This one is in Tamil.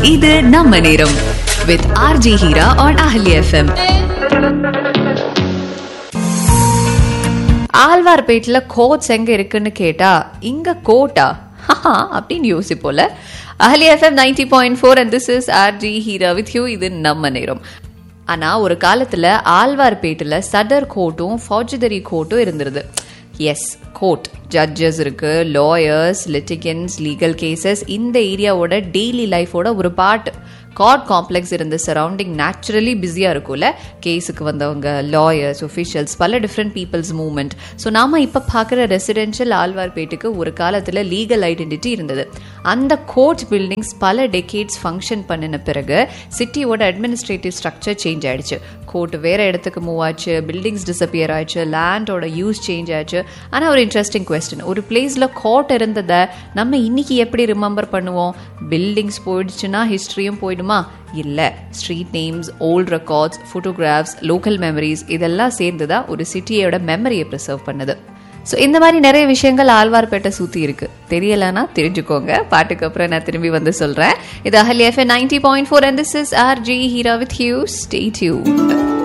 இது நம்ம நேரம் with RJ Heera on Ahali FM ஆழ்வார்பேட்டில் கோட்ஸ் எங்க இருக்குன்னு கேட்டா இங்க கோட்டா ஹஹா, அப்படின்னு யோசிப்போல Ahali FM ninety point four and this is RJ Heera with you இது நம்ம நேரம் ஆனா ஒரு காலத்துல ஆழ்வார்பேட்டில் சதர் கோர்ட்டும் ஃபார்ஜுதரி கோர்ட்டும் இருந்திருது எஸ் கோர்ட் ஜட்ஜஸ் இருக்கு லாயர்ஸ் லிட்டிகன்ஸ் லீகல் கேசஸ் இந்த ஏரியாவோட டெய்லி லைஃபோட ஒரு பார்ட் கார்ட் காம்ப்ளெக்ஸ் இருந்த சரௌண்டிங் நேச்சுரலி பிஸியாக இருக்கும்ல கேஸுக்கு வந்தவங்க லாயர்ஸ் ஒஃபிஷியல்ஸ் பல டிஃப்ரெண்ட் பீப்புள்ஸ் மூவ்மெண்ட் ஸோ நாம இப்போ பார்க்குற ரெசிடென்ஷியல் ஆழ்வார்பேட்டுக்கு ஒரு காலத்தில் லீகல் ஐடென்டிட்டி இருந்தது அந்த கோர்ட் பில்டிங்ஸ் பல டெக்கேட்ஸ் ஃபங்க்ஷன் பண்ணின பிறகு சிட்டியோட அட்மினிஸ்ட்ரேட்டிவ் ஸ்ட்ரக்சர் சேஞ்ச் ஆயிடுச்சு கோர்ட் வேற இடத்துக்கு மூவ் ஆச்சு பில்டிங்ஸ் டிசப்பியர் ஆயிடுச்சு லேண்டோட யூஸ் சேஞ்ச் ஆச்சு ஆனால் ஒரு இன்ட்ரெஸ்டிங் கொஸ்டின் ஒரு பிளேஸில் கோர்ட் இருந்ததை நம்ம இன்னைக்கு எப்படி ரிமெம்பர் பண்ணுவோம் பில்டிங்ஸ் போயிடுச்சுன்னா ஹிஸ்ட்ரியும் போயிடுமா இல்லை street names old records photographs local memories இதெல்லாம் சேர்ந்து தான் ஒரு சிட்டியோட மெமரியை ப்ரிசர்வ் பண்ணுது ஸோ இந்த மாதிரி நிறைய விஷயங்கள் ஆழ்வார்பேட்டை சுற்றி இருக்கு தெரியலனா தெரிஞ்சுக்கோங்க பாட்டுக்கு அப்புறம் நான் திரும்பி வந்து சொல்கிறேன் இது Ahalya FM ninety point four and this is R J Heera with you stay due